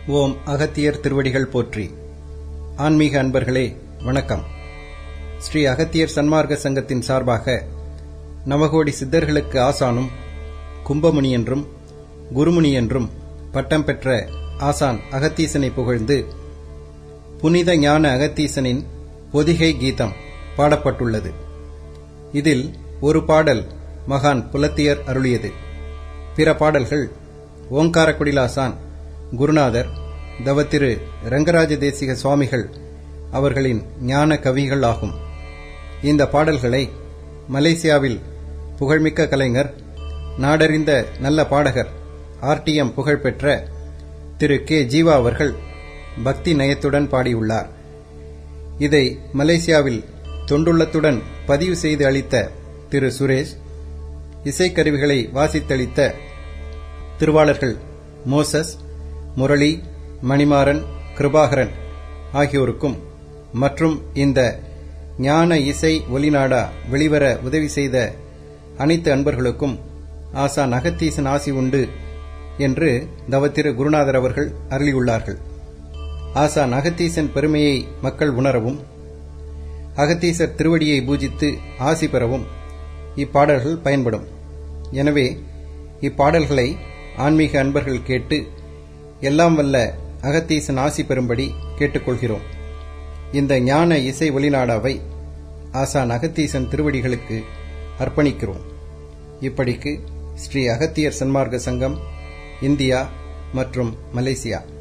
ஓம் அகத்தியர் திருவடிகள் போற்றி ஆன்மீக அன்பர்களே வணக்கம் ஸ்ரீ அகத்தியர் சன்மார்க்க சங்கத்தின் சார்பாக நவகோடி சித்தர்களுக்கு ஆசானும் கும்பமுனி என்றும் குருமுனி என்றும் பட்டம் பெற்ற ஆசான் அகத்தீசனை புகழ்ந்து புனித ஞான அகத்தீசனின் பொதிகை கீதம் பாடப்பட்டுள்ளது இதில் ஒரு பாடல் மகான் புலத்தியர் அருளியது பிற பாடல்கள் ஓங்காரக்குடிலாசான் குருநாதர் தவத்திரு ரங்கராஜ தேசிக சுவாமிகள் அவர்களின் ஞான கவிகள் ஆகும் இந்த பாடல்களை மலேசியாவில் புகழ்மிக்க கலைஞர் நாடறிந்த நல்ல பாடகர் ஆர்டிஎம் புகழ்பெற்ற திரு கே ஜீவா அவர்கள் பக்தி நயத்துடன் பாடியுள்ளார் இதை மலேசியாவில் தொண்டுள்ளத்துடன் பதிவு செய்து அளித்த திரு சுரேஷ் இசைக்கருவிகளை வாசித்தளித்த திருவாளர்கள் மோசஸ் முரளி மணிமாறன் கிருபாகரன் ஆகியோருக்கும் மற்றும் இந்த ஞான இசை ஒலிநாடா வெளிவர உதவி செய்த அனைத்து அன்பர்களுக்கும் ஆசான் அகத்தீசன் ஆசி உண்டு என்று தவத்திரு குருநாதர் அவர்கள் அருளியுள்ளார்கள் ஆசான் அகத்தீசன் பெருமையை மக்கள் உணரவும் அகத்தீசர் திருவடியை பூஜித்து ஆசி பெறவும் இப்பாடல்கள் பயன்படும் எனவே இப்பாடல்களை ஆன்மீக அன்பர்கள் கேட்டு எல்லாம் வல்ல அகத்தீசன் ஆசி பெறும்படி கேட்டுக்கொள்கிறோம் இந்த ஞான இசை ஒளிநாடாவை ஆசான் அகத்தீசன் திருவடிகளுக்கு அர்ப்பணிக்கிறோம் இப்படிக்கு ஸ்ரீ அகத்தியர் சன்மார்க்க சங்கம் இந்தியா மற்றும் மலேசியா